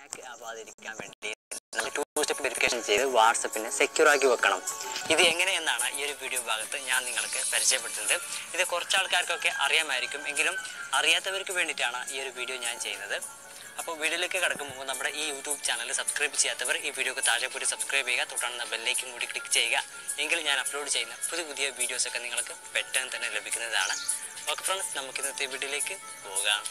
hack ആവാതിരിക്കാൻ വേണ്ടി നമ്മൾ to step verification ചെയ്ത് വാട്സപ്പിനെ സെക്യൂർ ആക്കി വെക്കണം ഇത് എങ്ങനെയെന്നാണ് ഈ ഒരു വീഡിയോ ഭാഗത്ത് ഞാൻ നിങ്ങൾക്ക് പരിചയപ്പെടുത്തുന്നത് ഇത് കുറച്ച് ആൾക്കാർക്കൊക്കെ അറിയാമായിരിക്കും എങ്കിലും അറിയാത്തവർക്ക് വേണ്ടിയിട്ടാണ് ഈ ഒരു വീഡിയോ ഞാൻ ചെയ്യുന്നത് അപ്പോൾ വീഡിയോയിലേക്ക് കിടക്കുമ്പോൾ നമ്മുടെ ഈ യൂട്യൂബ് ചാനൽ സബ്സ്ക്രൈബ് ചെയ്യാത്തവർ ഈ വീഡിയോക്ക് താഴെ പോയി സബ്സ്ക്രൈബ് ചെയ്യുക തൊട്ടാണ് ബെല്ലേക്കും കൂടി ക്ലിക്ക് ചെയ്യുക എങ്കിൽ ഞാൻ അപ്ലോഡ് ചെയ്യുന്ന പുതിയ പുതിയ വീഡിയോസൊക്കെ നിങ്ങൾക്ക് പെട്ടെന്ന് തന്നെ ലഭിക്കുന്നതാണ് ഓക്കെ ഫ്രണ്ട്സ് നമുക്ക് ഇന്നത്തെ വീഡിയോയിലേക്ക് പോകാം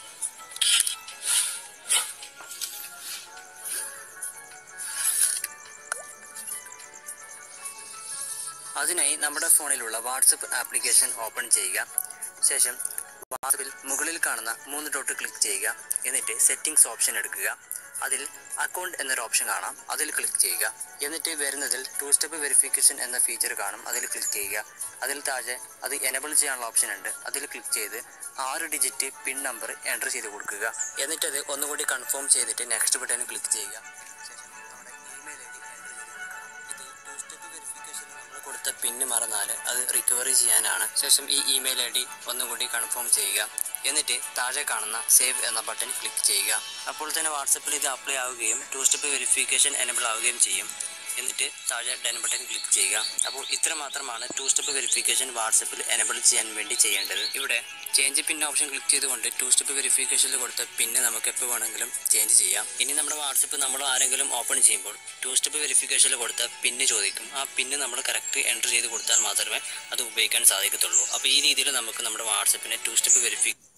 അതിനായി നമ്മുടെ ഫോണിലുള്ള വാട്സപ്പ് ആപ്ലിക്കേഷൻ ഓപ്പൺ ചെയ്യുക ശേഷം വാട്സപ്പിൽ മുകളിൽ കാണുന്ന മൂന്ന് ഡോട്ട് ക്ലിക്ക് ചെയ്യുക എന്നിട്ട് സെറ്റിംഗ്സ് ഓപ്ഷൻ എടുക്കുക അതിൽ അക്കൗണ്ട് എന്നൊരു ഓപ്ഷൻ കാണാം അതിൽ ക്ലിക്ക് ചെയ്യുക എന്നിട്ട് വരുന്നതിൽ ടു സ്റ്റെപ്പ് വെരിഫിക്കേഷൻ എന്ന ഫീച്ചർ കാണും അതിൽ ക്ലിക്ക് ചെയ്യുക അതിൽ താഴെ അത് എനബിൾ ചെയ്യാനുള്ള ഓപ്ഷൻ ഉണ്ട് അതിൽ ക്ലിക്ക് ചെയ്ത് ആറ് ഡിജിറ്റ് പിൻ നമ്പർ എൻ്റർ ചെയ്ത് കൊടുക്കുക എന്നിട്ട് അത് ഒന്നുകൂടി കൺഫേം ചെയ്തിട്ട് നെക്സ്റ്റ് ബട്ടണിൽ ക്ലിക്ക് ചെയ്യുക ശേഷം നമ്മുടെ ഇമെയിൽ ഐ ഡി എൻ്റർ ചെയ്ത് കൊടുക്കുക ഇത് ടു സ്റ്റെപ്പ് വെരിഫിക്കേഷനിൽ നമ്മൾ കൊടുത്ത പിന്ന് മറന്നാൽ അത് റിക്കവറി ചെയ്യാനാണ് ശേഷം ഈ ഇമെയിൽ ഐ ഡി ഒന്നുകൂടി കൺഫേം ചെയ്യുക എന്നിട്ട് താഴെ കാണുന്ന സേവ് എന്ന ബട്ടൺ ക്ലിക്ക് ചെയ്യുക അപ്പോൾ തന്നെ വാട്സപ്പിൽ ഇത് അപ്ലൈ ആവുകയും ടു സ്റ്റെപ്പ് വെരിഫിക്കേഷൻ എനബിൾ ആവുകയും ചെയ്യും എന്നിട്ട് താഴെ ഡൺ ബട്ടൺ ക്ലിക്ക് ചെയ്യുക അപ്പോൾ ഇത്ര മാത്രമാണ് ടു സ്റ്റെപ്പ് വെരിഫിക്കേഷൻ വാട്സപ്പിൽ എനബിൾ ചെയ്യാൻ വേണ്ടി ചെയ്യേണ്ടത് ഇവിടെ ചേഞ്ച് പിൻ ഓപ്ഷൻ ക്ലിക്ക് ചെയ്തുകൊണ്ട് ടു സ്റ്റെപ്പ് വെരിഫിക്കേഷനിൽ കൊടുത്ത പിന്ന് നമുക്ക് എപ്പോൾ വേണമെങ്കിലും ചേഞ്ച് ചെയ്യാം ഇനി നമ്മുടെ വാട്സപ്പ് നമ്മൾ ആരെങ്കിലും ഓപ്പൺ ചെയ്യുമ്പോൾ ടു സ്റ്റെപ്പ് വെരിഫിക്കേഷനിൽ കൊടുത്ത പിന്ന് ചോദിക്കും ആ പിന്ന് നമ്മൾ കറക്റ്റ് എൻ്റർ ചെയ്ത് കൊടുത്താൽ മാത്രമേ അത് ഉപയോഗിക്കാൻ സാധിക്കത്തുള്ളൂ അപ്പോൾ ഈ രീതിയിൽ നമുക്ക് നമ്മുടെ വാട്സപ്പിനെ ടു സ്റ്റെപ്പ് വെരിഫി